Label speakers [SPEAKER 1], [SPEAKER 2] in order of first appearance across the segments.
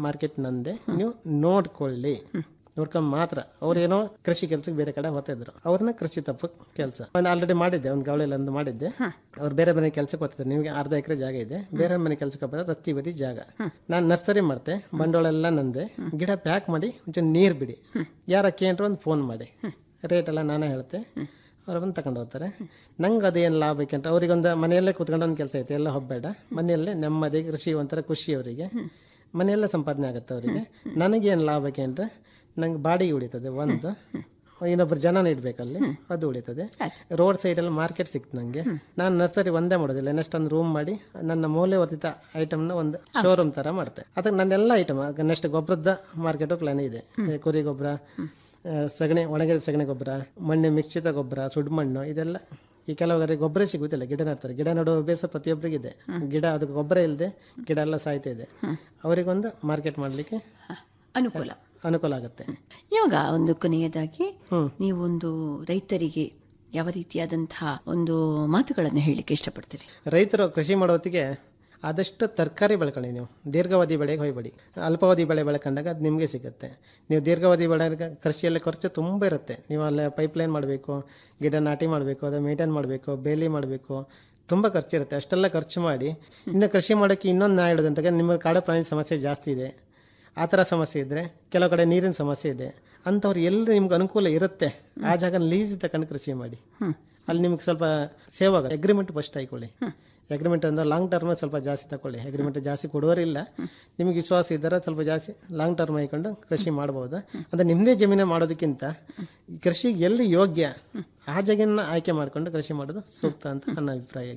[SPEAKER 1] Market ನಂದೆ ನೀವು ನೋಡ್ಕೊಳ್ಳಿ ನೋಡ್ಕೊಂಡ್ ಮಾತ್ರ ಅವ್ರೇನೋ ಕೃಷಿ ಕೆಲ್ಸಕ್ಕೆ ಬೇರೆ ಕಡೆ ಹೋಗ್ತಿದ್ರು ಅವ್ರನ್ನ ಕೃಷಿ ತಪ್ಪು ಕೆಲಸ ಒಂದು ಆಲ್ರೆಡಿ ಮಾಡಿದ್ದೆ ಒಂದು ಗವಳೆಲ್ಲ ಒಂದು ಮಾಡಿದ್ದೆ ಅವ್ರು ಬೇರೆ ಮನೆ ಕೆಲ್ಸಕ್ಕೆ ಹೋಗ್ತಿದ್ರು ನಿಮಗೆ ಅರ್ಧ ಎಕರೆ ಜಾಗ ಇದೆ ಬೇರೆ ಮನೆ ಕೆಲ್ಸಕ್ಕೆ ಹೋಗ್ತಾರೆ ರತ್ತಿ ಬದಿ ಜಾಗ ನಾನು ನರ್ಸರಿ ಮಾಡ್ತೆ ಬಂಡವಾಳ ಎಲ್ಲ ನಂದೆ ಗಿಡ ಪ್ಯಾಕ್ ಮಾಡಿ ಒಂಚೂರು ನೀರು ಬಿಡಿ ಯಾರ ಕೇಂದ್ರ ಒಂದು ಫೋನ್ ಮಾಡಿ ರೇಟ್ ಎಲ್ಲ ನಾನೇ ಹೇಳ್ತೆ ಅವ್ರು ಬಂದು ತಗೊಂಡು ಹೋಗ್ತಾರೆ ನಂಗೆ ಅದೇನು ಲಾಭ ಬೇಕಂತ ಅವ್ರಿಗೊಂದು ಮನೆಯಲ್ಲೇ ಕೂತ್ಕೊಂಡು ಒಂದು ಕೆಲಸ ಐತೆ ಎಲ್ಲ ಹೊಬ್ಬೇಡ ಮನೆಯಲ್ಲೇ ನೆಮ್ಮದಿ ಕೃಷಿ ಒಂಥರ ಖುಷಿ ಅವರಿಗೆ ಮನೆಯಲ್ಲೇ ಸಂಪಾದನೆ ಆಗುತ್ತೆ ಅವರಿಗೆ ನನಗೇನು ಲಾಭ ಬೇಕಂದ್ರೆ ನಂಗೆ ಬಾಡಿಗೆ ಉಳಿತದೆ ಒಂದು ಇನ್ನೊಬ್ಬರು ಜನನ ಇಡಬೇಕಲ್ಲಿ ಅದು ಉಳಿತದೆ ರೋಡ್ ಸೈಡಲ್ಲಿ ಮಾರ್ಕೆಟ್ ಸಿಕ್ತು ನನಗೆ ನಾನು ನರ್ಸರಿ ಒಂದೇ ಮಾಡೋದಿಲ್ಲ ನೆಕ್ಸ್ಟ್ ಒಂದು ರೂಮ್ ಮಾಡಿ ನನ್ನ ಮೌಲ್ಯವರ್ಧಿತ ಐಟಮ್ನ ಒಂದು ಶೋರೂಮ್ ಥರ ಮಾಡ್ತೆ ಅದಕ್ಕೆ ನನ್ನೆಲ್ಲ ಐಟಮ್ ನೆಕ್ಸ್ಟ್ ಗೊಬ್ಬರದ ಮಾರ್ಕೆಟು ಪ್ಲಾನ್ ಇದೆ ಈ ಕುರಿ ಗೊಬ್ಬರ ಆ, ಸಗಣಿ ಒಣಗಿದ ಸಗಣಿ ಗೊಬ್ಬರ ಮಣ್ಣು ಮಿಶ್ರಿತ ಗೊಬ್ಬರ ಸುಡುಮಣ್ಣು ಇದೆಲ್ಲ ಈ ಕೆಲವರಿಗೆ ಗೊಬ್ಬರ ಸಿಗುತ್ತಿಲ್ಲ ಗಿಡ ನೆಡ್ತಾರೆ ಗಿಡ ನೆಡುವ ಅಭ್ಯಾಸ ಪ್ರತಿಯೊಬ್ಬರಿಗಿದೆ ಗಿಡ ಅದಕ್ಕೆ ಗೊಬ್ಬರ ಇಲ್ಲದೆ ಗಿಡ ಎಲ್ಲ ಸಾಯ್ತಾ ಇದೆ ಅವರಿಗೊಂದು ಮಾರ್ಕೆಟ್ ಮಾಡಲಿಕ್ಕೆ
[SPEAKER 2] ಅನುಕೂಲ
[SPEAKER 1] ಅನುಕೂಲ ಆಗುತ್ತೆ
[SPEAKER 2] ಇವಾಗ ಒಂದು ಕೊನೆಯದಾಗಿ ನೀವೊಂದು ರೈತರಿಗೆ ಯಾವ ರೀತಿಯಾದಂತಹ ಒಂದು ಮಾತುಗಳನ್ನು ಹೇಳಲಿಕ್ಕೆ ಇಷ್ಟಪಡ್ತೀರಿ
[SPEAKER 1] ರೈತರು ಕೃಷಿ ಮಾಡೋ ಹೊತ್ತಿಗೆ ಆದಷ್ಟು ತರಕಾರಿ ಬೆಳ್ಕೊಳ್ಳಿ ನೀವು ದೀರ್ಘಾವಧಿ ಬೆಳೆಗೆ ಹೋಗ್ಬೇಡಿ ಅಲ್ಪಾವಧಿ ಬೆಳೆ ಬೆಳ್ಕೊಂಡಾಗ ಅದು ನಿಮಗೆ ಸಿಗುತ್ತೆ ನೀವು ದೀರ್ಘಾವಧಿ ಬೆಳೆ ಕೃಷಿಯಲ್ಲಿ ಖರ್ಚು ತುಂಬ ಇರುತ್ತೆ ನೀವು ಅಲ್ಲೇ ಪೈಪ್ಲೈನ್ ಮಾಡಬೇಕು ಗಿಡ ನಾಟಿ ಮಾಡಬೇಕು ಅದು ಮೇಂಟೈನ್ ಮಾಡಬೇಕು ಬೇಲಿ ಮಾಡಬೇಕು ತುಂಬ ಖರ್ಚಿರುತ್ತೆ ಅಷ್ಟೆಲ್ಲ ಖರ್ಚು ಮಾಡಿ ಇನ್ನು ಕೃಷಿ ಮಾಡೋಕ್ಕೆ ಇನ್ನೊಂದು ನಾ ಹೇಳೋದಂತಾಗ ನಿಮ್ಮ ಕಾಡು ಪ್ರಾಣಿ ಸಮಸ್ಯೆ ಜಾಸ್ತಿ ಇದೆ ಆ ಥರ ಸಮಸ್ಯೆ ಇದ್ದರೆ ಕೆಲವು ಕಡೆ ನೀರಿನ ಸಮಸ್ಯೆ ಇದೆ ಅಂಥವ್ರು ಎಲ್ಲಿ ನಿಮ್ಗೆ ಅನುಕೂಲ ಇರುತ್ತೆ ಆ ಜಾಗ ಲೀಸ್ ತಗೊಂಡು ಕೃಷಿ ಮಾಡಿ ಅಲ್ಲಿ ನಿಮ್ಗೆ ಸ್ವಲ್ಪ ಸೇವ್ ಆಗುತ್ತೆ ಅಗ್ರಿಮೆಂಟ್ ಫಸ್ಟ್ ಆಯ್ಕೊಳ್ಳಿ ಅಗ್ರಿಮೆಂಟ್ ಅಂದ್ರೆ ಲಾಂಗ್ ಟರ್ಮ್ ಸ್ವಲ್ಪ ಜಾಸ್ತಿ ತಗೊಳ್ಳಿ ಅಗ್ರಿಮೆಂಟ್ ಜಾಸ್ತಿ ಕೊಡೋರಿಲ್ಲ ನಿಮಗೆ ವಿಶ್ವಾಸ ಇದ್ದರೆ ಸ್ವಲ್ಪ ಜಾಸ್ತಿ ಲಾಂಗ್ ಟರ್ಮ್ ಹಾಕೊಂಡು ಕೃಷಿ ಮಾಡ್ಬೋದು ಅಂದರೆ ನಿಮ್ಮದೇ ಜಮೀನು ಮಾಡೋದಕ್ಕಿಂತ ಈ ಕೃಷಿಗೆ ಎಲ್ಲಿ ಯೋಗ್ಯ ಆ ಜಾಗನ ಆಯ್ಕೆ ಮಾಡಿಕೊಂಡು ಕೃಷಿ ಮಾಡೋದು ಸೂಕ್ತ ಅಂತ ನನ್ನ ಅಭಿಪ್ರಾಯ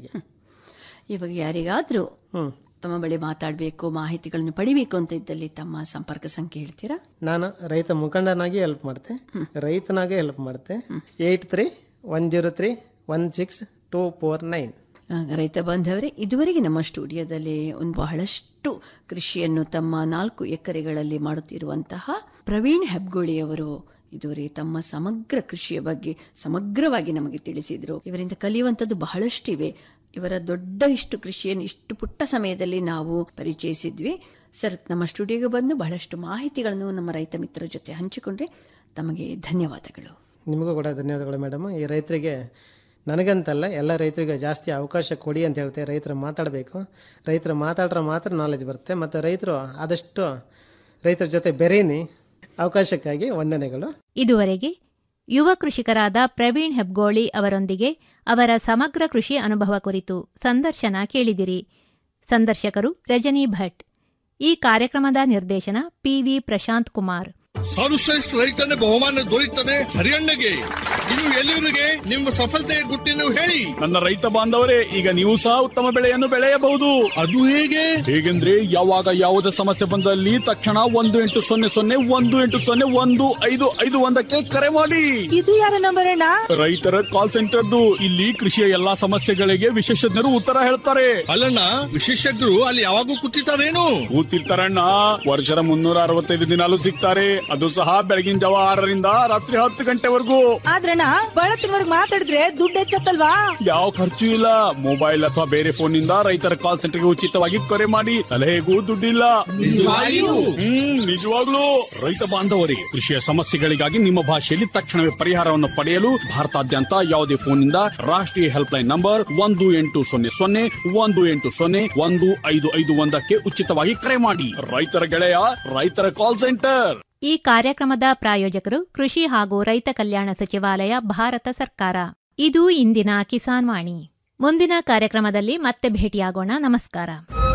[SPEAKER 2] ಇವಾಗ ಯಾರಿಗಾದ್ರೂ
[SPEAKER 1] ಹ್ಞೂ
[SPEAKER 2] ತಮ್ಮ ಬಳಿ ಮಾತಾಡಬೇಕು ಮಾಹಿತಿಗಳನ್ನು ಪಡಿಬೇಕು ಅಂತ ಇದ್ದಲ್ಲಿ ತಮ್ಮ ಸಂಪರ್ಕ ಸಂಖ್ಯೆ ಹೇಳ್ತೀರಾ
[SPEAKER 1] ನಾನು ರೈತ ಮುಖಂಡನಾಗಿ ಹೆಲ್ಪ್ ಮಾಡ್ತೆ ರೈತನಾಗೆ ಹೆಲ್ಪ್ ಮಾಡ್ತೆ eight three one zero three one six two four nine
[SPEAKER 2] ಆ, ರೈತ ಬಾಂಧವರೇ ಇದುವರೆಗೆ ನಮ್ಮ ಸ್ಟುಡಿಯೋದಲ್ಲಿ ಒಂದು ಬಹಳಷ್ಟು ಕೃಷಿಯನ್ನು ತಮ್ಮ ನಾಲ್ಕು ಎಕರೆಗಳಲ್ಲಿ ಮಾಡುತ್ತಿರುವಂತಹ ಪ್ರವೀಣ್ ಹೆಬ್ಗೋಳಿ ಅವರು ಇದುವರೆಗೆ ತಮ್ಮ ಸಮಗ್ರ ಕೃಷಿಯ ಬಗ್ಗೆ ಸಮಗ್ರವಾಗಿ ನಮಗೆ ತಿಳಿಸಿದರು ಇವರಿಂದ ಕಲಿಯುವಂಥದ್ದು ಬಹಳಷ್ಟಿವೆ ಇವರ ದೊಡ್ಡ ಇಷ್ಟು ಕೃಷಿಯನ್ನು ಇಷ್ಟು ಪುಟ್ಟ ಸಮಯದಲ್ಲಿ ನಾವು ಪರಿಚಯಿಸಿದ್ವಿ ಸರ್ ನಮ್ಮ ಸ್ಟುಡಿಯೋಗೆ ಬಂದು ಬಹಳಷ್ಟು ಮಾಹಿತಿಗಳನ್ನು ನಮ್ಮ ರೈತ ಮಿತ್ರರ ಜೊತೆ ಹಂಚಿಕೊಂಡ್ರೆ ತಮಗೆ ಧನ್ಯವಾದಗಳು
[SPEAKER 1] ನಿಮಗೂ ಕೂಡ ಧನ್ಯವಾದಗಳು ಮೇಡಮ್ ಈ ರೈತರಿಗೆ ನನಗಂತಲ್ಲ ಎಲ್ಲ ರೈತರಿಗೆ ಜಾಸ್ತಿ ಅವಕಾಶ ಕೊಡಿ ಅಂತ ಹೇಳ್ತೇವೆ ರೈತರು ಮಾತಾಡಬೇಕು ರೈತರು ಮಾತಾಡ್ರೆ ಮಾತ್ರ ನಾಲೆಜ್ ಬರುತ್ತೆ ಮತ್ತು ರೈತರು ಆದಷ್ಟು ರೈತರ ಜೊತೆ ಬೆರೀನಿ ಅವಕಾಶಕ್ಕಾಗಿ ವಂದನೆಗಳು
[SPEAKER 3] ಇದುವರೆಗೆ ಯುವ ಕೃಷಿಕರಾದ ಪ್ರವೀಣ್ ಹೆಬ್ಗೋಳಿ ಅವರೊಂದಿಗೆ ಅವರ ಸಮಗ್ರ ಕೃಷಿ ಅನುಭವ ಕುರಿತು ಸಂದರ್ಶನ ಕೇಳಿದಿರಿ ಸಂದರ್ಶಕರು ರಜನಿ ಭಟ್ ಈ ಕಾರ್ಯಕ್ರಮದ ನಿರ್ದೇಶನ ಪಿವಿ ಪ್ರಶಾಂತ್ ಕುಮಾರ್
[SPEAKER 4] ಸರ್ವಶ್ರೇಷ್ಠ ರೈತನ ಬಹುಮಾನ ದೊರೆಯುತ್ತದೆ ಹರಿಯಣ್ಣಗೆ ಇನ್ನು ಎಲ್ಲಿವರಿಗೆ ನಿಮ್ಮ ಸಫಲತೆಯ ಗುಟ್ಟಿನ ಹೇಳಿ
[SPEAKER 5] ನನ್ನ ರೈತ ಬಾಂಧವರೇ ಈಗ ನೀವು ಸಹ ಉತ್ತಮ ಬೆಳೆಯನ್ನು ಬೆಳೆಯಬಹುದು
[SPEAKER 4] ಅದು ಹೇಗೆ
[SPEAKER 5] ಹೇಗೆಂದ್ರೆ ಯಾವಾಗ ಯಾವುದೇ ಸಮಸ್ಯೆ ಬಂದಲ್ಲಿ ತಕ್ಷಣ ಒಂದು ಎಂಟು ಸೊನ್ನೆ ಸೊನ್ನೆ ಒಂದು ಎಂಟು ಸೊನ್ನೆ ಒಂದು ಐದು ಐದು ಒಂದಕ್ಕೆ ಕರೆ ಮಾಡಿ
[SPEAKER 6] ಇದು ಯಾರ ನಂಬರ್ ಅಣ್ಣ
[SPEAKER 5] ರೈತರ ಕಾಲ್ ಸೆಂಟರ್ದು ಇಲ್ಲಿ ಕೃಷಿಯ ಎಲ್ಲಾ ಸಮಸ್ಯೆಗಳಿಗೆ ವಿಶೇಷಜ್ಞರು ಉತ್ತರ ಹೇಳ್ತಾರೆ
[SPEAKER 4] ಅಲ್ಲಣ್ಣ ವಿಶೇಷಜ್ಞರು ಅಲ್ಲಿ ಯಾವಾಗೂ ಕೂತಿರ್ತಾರೇನು
[SPEAKER 5] ಕೂತಿರ್ತಾರಣ್ಣ ವರ್ಷದ ಮುನ್ನೂರ ಅರವತ್ತೈದು ದಿನಾಲು ಸಿಗ್ತಾರೆ ಅದು ಸಹ ಬೆಳಗಿನ ಜಾವ ಆರರಿಂದ ರಾತ್ರಿ ಹತ್ತು ಗಂಟೆವರೆಗೂ
[SPEAKER 6] ಆದ್ರಣ್ಣ ಬಹಳ ತಿಂಗಳಿಗೆ ಮಾತಾಡಿದ್ರೆ ದುಡ್ಡು ಹೆಚ್ಚತ್ತಲ್ವಾ
[SPEAKER 5] ಯಾವ ಖರ್ಚು ಇಲ್ಲ ಮೊಬೈಲ್ ಅಥವಾ ಬೇರೆ ಫೋನ್ ನಿಂದ ರೈತರ ಕಾಲ್ ಸೆಂಟರ್ಗೆ ಉಚಿತವಾಗಿ ಕರೆ ಮಾಡಿ ಸಲಹೆಗೂ ದುಡ್ಡಿಲ್ಲ
[SPEAKER 4] ನಿಜವಾಗಿಯೂ?
[SPEAKER 5] ಹ್ಮ್ ನಿಜವಾಗ್ಲೂ ರೈತ ಬಾಂಧವರೇ ಕೃಷಿಯ ಸಮಸ್ಯೆಗಳಿಗಾಗಿ ನಿಮ್ಮ ಭಾಷೆಯಲ್ಲಿ ತಕ್ಷಣವೇ ಪರಿಹಾರವನ್ನು ಪಡೆಯಲು ಭಾರತಾದ್ಯಂತ ಯಾವುದೇ ಫೋನ್ ನಿಂದ ರಾಷ್ಟ್ರೀಯ ಹೆಲ್ಪ್ ಲೈನ್ ನಂಬರ್ ಒಂದು ಎಂಟು ಸೊನ್ನೆ ಸೊನ್ನೆ ಒಂದು ಎಂಟು ಸೊನ್ನೆ ಒಂದು ಐದು ಐದು ಒಂದಕ್ಕೆ ಉಚಿತವಾಗಿ ಕರೆ ಮಾಡಿ ರೈತರ ಗೆಳೆಯ ರೈತರ ಕಾಲ್ ಸೆಂಟರ್
[SPEAKER 3] ಈ ಕಾರ್ಯಕ್ರಮದ ಪ್ರಾಯೋಜಕರು ಕೃಷಿ ಹಾಗೂ ರೈತ ಕಲ್ಯಾಣ ಸಚಿವಾಲಯ ಭಾರತ ಸರ್ಕಾರ ಇದು ಇಂದಿನ ಕಿಸಾನ್ ವಾಣಿ ಮುಂದಿನ ಕಾರ್ಯಕ್ರಮದಲ್ಲಿ ಮತ್ತೆ ಭೇಟಿಯಾಗೋಣ ನಮಸ್ಕಾರ